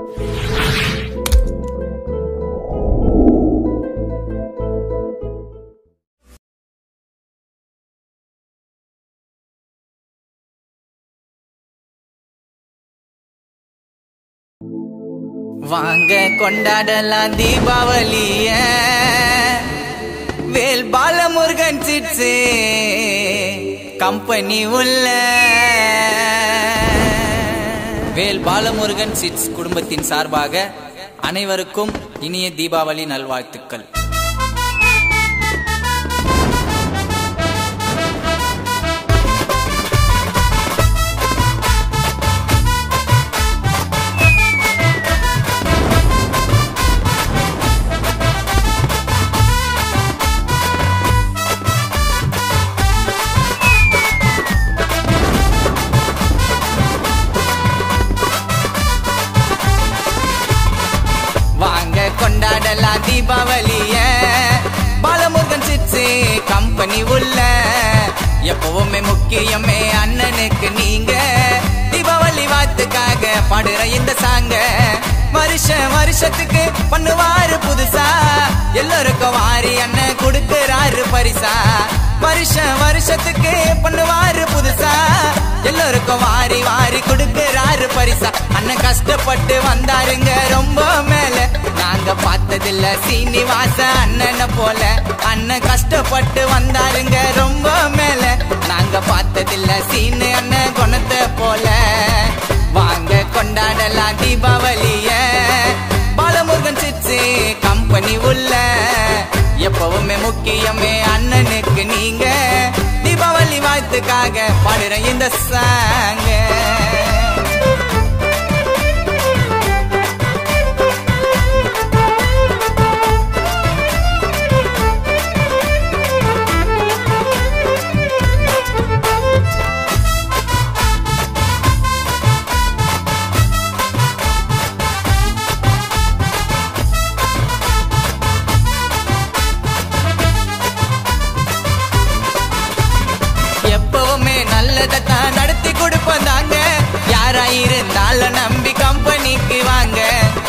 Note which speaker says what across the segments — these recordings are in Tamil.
Speaker 1: வாங்க கொண்டாடலாம் தீபாவளிய வேல் பாலமுருகன் சிட்ஸு கம்பெனி உள்ள வேல் பாலமுருகன் சிட்ஸ் குடும்பத்தின் சார்பாக அனைவருக்கும் இனிய தீபாவளி நல்வாழ்த்துக்கள் வாங்க கொண்டாடலாம் தீபாவளிய பாலமுருகன் சிட்ஸு கம்பெனி உள்ள எப்பவுமே முக்கியமே அண்ணனுக்கு நீங்க தீபாவளி வாழ்த்துக்காக பாடுற இந்த சாங்க வருஷ வருஷத்துக்கு பண்ணுவாரு புதுசா எல்லோருக்கும் வாரி அண்ணன் கொடுக்கறாரு பரிசா வருஷ வருஷத்துக்கு பண்ணுவாரு புதுசா எல்லோருக்கும் வாரி வாரி கொடுக்கறாரு பரிசா அண்ணன் கஷ்டப்பட்டு வந்தாருங்க ரொம்ப மேல நாங்க பார்த்ததில்ல சீனிவாச அண்ணனை போல அண்ணன் கஷ்டப்பட்டு வந்தாருங்க ரொம்ப மேல நாங்க பார்த்ததில்ல சீனு அண்ணன் குணத்தை போல வாங்க கொண்டாடலாம் தீபாவளிய பாலமுருகன் சிட்ஸு கம்பெனி உள்ள எப்பவுமே முக்கியமே அண்ணனுக்கு நீங்க தீபாவளி வாழ்த்துக்காக பாடுற இந்த சாங்க எப்பவுமே நல்லதைத்தான் நடத்தி கொடுப்போம் தாங்க யாரா இருந்தாலும் நம்பி கம்பெனிக்கு வாங்க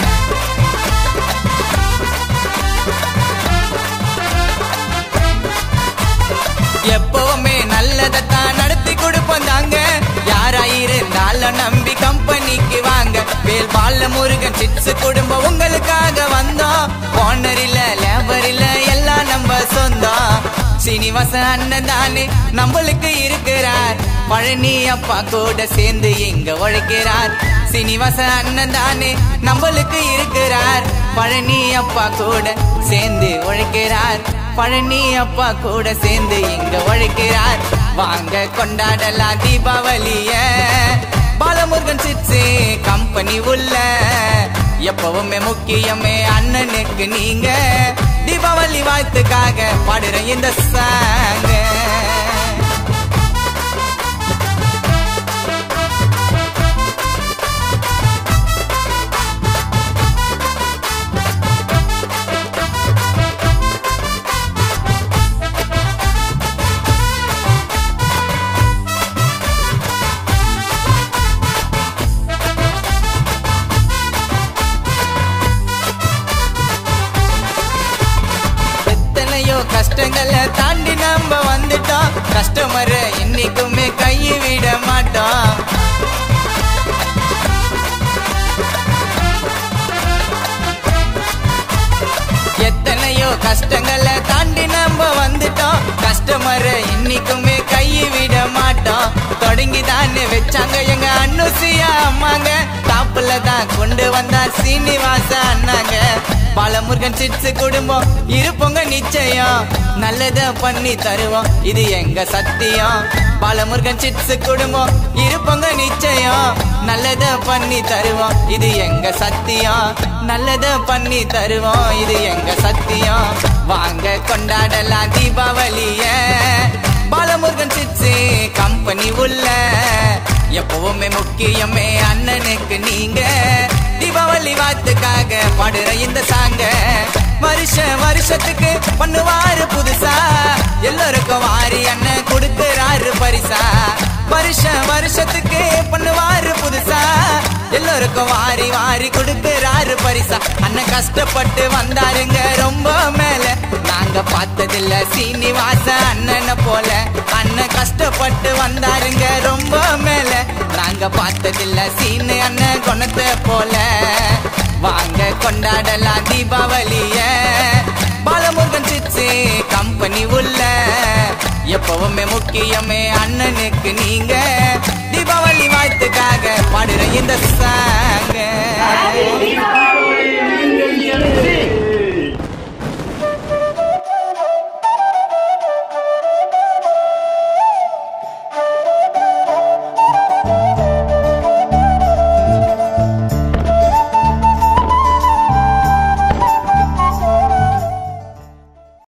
Speaker 1: எப்பவுமே நல்லதைத்தான் நடத்தி கொடுப்போம் தாங்க யாரா இருந்தாலும் நம்பி கம்பெனிக்கு வாங்க வேல் பால முருகன் சிட்ஸ் குடும்பம் உங்களுக்காக வந்தோம் ஓனர் இல்ல லேபர் இல்ல எல்லாம் நம்ம சொந்தம் சீனிவாச அண்ணன் தானே நம்மளுக்கு இருக்கிறார் பழனி அப்பா கூட சேர்ந்து எங்க உழைக்கிறார் சீனிவாச அண்ணன் தானே நம்மளுக்கு இருக்கிறார் பழனி அப்பா கூட சேர்ந்து உழைக்கிறார் பழனி அப்பா கூட சேர்ந்து இங்க உழைக்கிறார் வாங்க கொண்டாடலாம் தீபாவளிய பாலமுருகன் சிட்ஸு கம்பெனி உள்ள எப்பவுமே முக்கியமே அண்ணனுக்கு நீங்க தீபாவளி வாழ்த்துக்காக பாடுற இந்த சாங்க எத்தனையோ கஷ்டங்களை தாண்டி நம்ம வந்துட்டோம் கஸ்டமரை என்னைக்குமே கையை விட மாட்டோம் எத்தனையோ கஷ்டங்களை தாண்டி நம்ம வந்துட்டோம் கஸ்டமரை இன்னைக்குமே கையை விட மாட்டோம் தொடங்கி தானே வச்சாங்க எங்க அனுசியா அம்மாங்க டாப்புல தான் கொண்டு வந்தார் சீனிவாச அண்ணாங்க பாலமுருகன் சிட்ஸ் குடும்பம் இருப்போங்க நிச்சயம் நல்லத பண்ணி தருவோம் இது எங்க சத்தியம் பாலமுருகன் சிட்ஸ் குடும்பம் இருப்போங்க நிச்சயம் நல்லத பண்ணி தருவோம் இது எங்க சத்தியம் நல்லத பண்ணி தருவோம் இது எங்க சத்தியம் வாங்க கொண்டாடலாம் தீபாவளிய பாலமுருகன் சிட்ஸு கம்பெனி உள்ள எப்பவுமே முக்கியமே அண்ணனுக்கு நீங்க தீபாவளி வாழ்த்துக்காக பாடுற இந்த சாங்க வருஷ வருஷத்துக்கு பண்ணுவாரு புதுசா எல்லோருக்கும் வாரி அண்ணன் கொடுக்கறாரு பரிசா வருஷம் வருஷத்துக்கு பண்ணுவாரு புதுசா எல்லோருக்கும் வாரி வாரி கொடுக்கிறாரு பரிசா அண்ணன் கஷ்டப்பட்டு வந்தாருங்க ரொம்ப மேல நாங்க பார்த்ததில்ல சீனிவாச அண்ணனை போல அண்ணன் கஷ்டப்பட்டு வந்தாருங்க ரொம்ப மேல நாங்க பார்த்ததில்ல சீனு அண்ணன் குணத்தை போல வாங்க கொண்டாடலாம் தீபாவளிய பாலமுருகன் சிச்சு கம்பெனி உள்ள எப்பவுமே முக்கியமே அண்ணனுக்கு நீங்க தீபாவளி வாழ்த்துக்காக பாடுற இந்த song.